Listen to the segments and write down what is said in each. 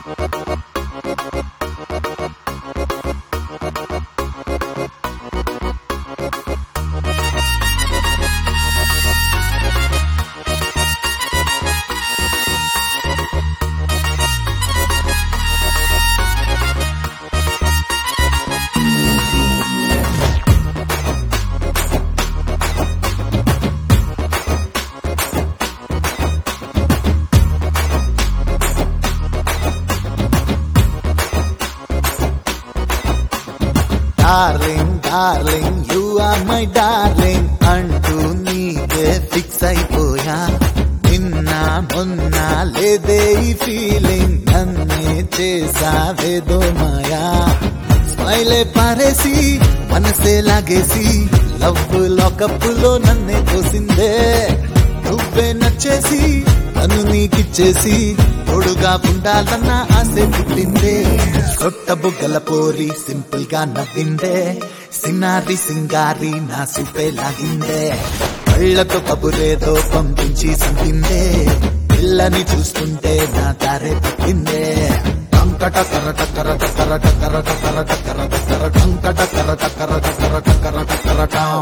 darling darling you are my darling అంటూ నీకే fix అయిపోయా నిన్న మొన్న లేదే ఈ ఫీలింగ్ నన్నే చేసావేదో మాయా స్మైలే పారేసి మనసే లాగేసి లవ్ లాకప్ లో నన్నే తోసిందే నువ్వే నచ్చేసి నన్ను నీకిచ్చేసి తోడుగా ఉండాలన్న ఆశ పుట్టిందే సొట్ట బుగ్గల పోరి సింపుల్ గా నవ్విందే సినారి సింగారి నా సుపే లాగిందే కళ్ళతో కబురేదో పంపించి సంపిందే పిల్లని చూస్తుంటే నా దారే పట్టిందే కంకట కరట కరట కరట కరట కరట కరట కర కంకట కరట కరట కరట కరట కరటం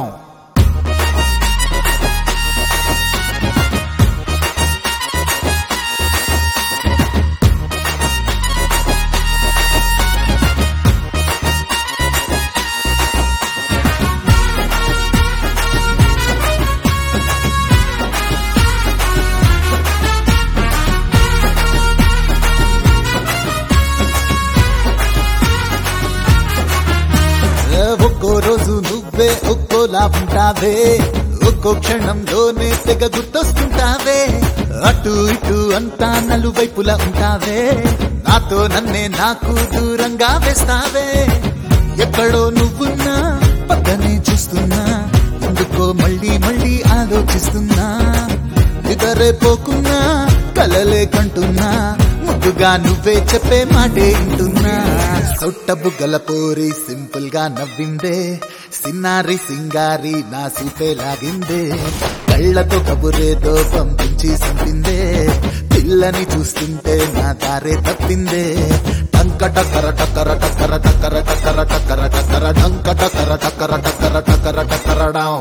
ఏ ఒక్కో రోజు నువ్వే ఒక్కోలా ఉంటావే ఒక్కో క్షణంలోనే తెగ గుర్తొస్తుంటావే అటు ఇటు అంతా నలువైపులా ఉంటావే నాతో నన్నే నాకు దూరంగా వేస్తావే ఎక్కడో నువ్వున్నా పక్కనే చూస్తున్నా ఎందుకో మళ్ళీ మళ్ళీ ఆలోచిస్తున్నా నిదరే పోకున్నా కలలే కంటున్నా ముద్దుగా నువ్వే చెప్పే మాటే వింటున్నా సొట్ట బుగ్గల పోరి సింపుల్ గా నవ్విందే సిన్నారి సింగారి నా సూపే లాగిందే కళ్ళతో కబురేదో పంపించి సంపిందే పిల్లని చూస్తుంటే నా దారే తప్పిందే టంకట కరట కరట కరట కరట కరట కరట కర టంకట కరట కరట కరట కరట కరడం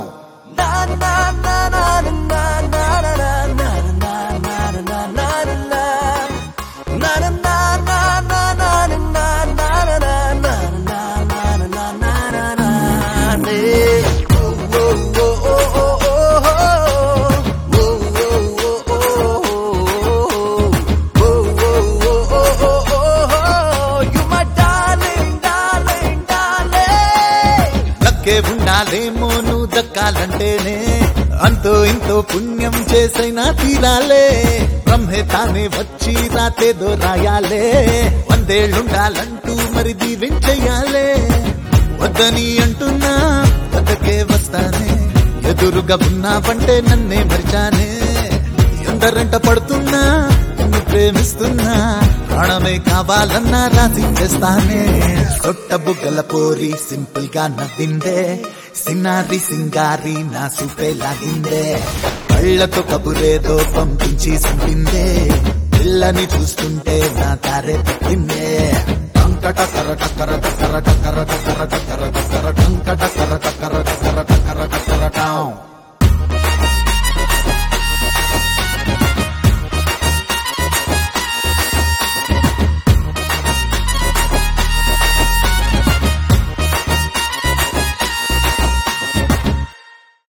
దక్కే ఉండాలేమో నువ్వు దక్కాలంటేనే అంతో ఇంతో పుణ్యం చేసైనా తీరాలే బ్రహ్మే తానే వచ్చి రాతేదో రాయాలే వందేళ్ళుండాలంటూ మరి దీవించెయ్యాలే వద్దని అంటున్నా వద్దకే వస్తానే ఎదురుగా ఉన్నావంటే నన్నే మరిచానే ఎందరంట పడుతున్నా నిన్ను ప్రేమిస్తున్నా ప్రాణమే కావాలన్నా రాసి చేస్తానే సొట్ట బుగ్గల పోరి సింపుల్ గా నవ్విందే సినారి సింగారి నా సూపే లాగిందే కళ్ళతో కబురేదో పంపించి సంపిందే పిల్లని చూస్తుంటే నా తారే పట్టిందే టంకట కరట కరట కరట కరట కరట కరట కర టంకట కరట కరట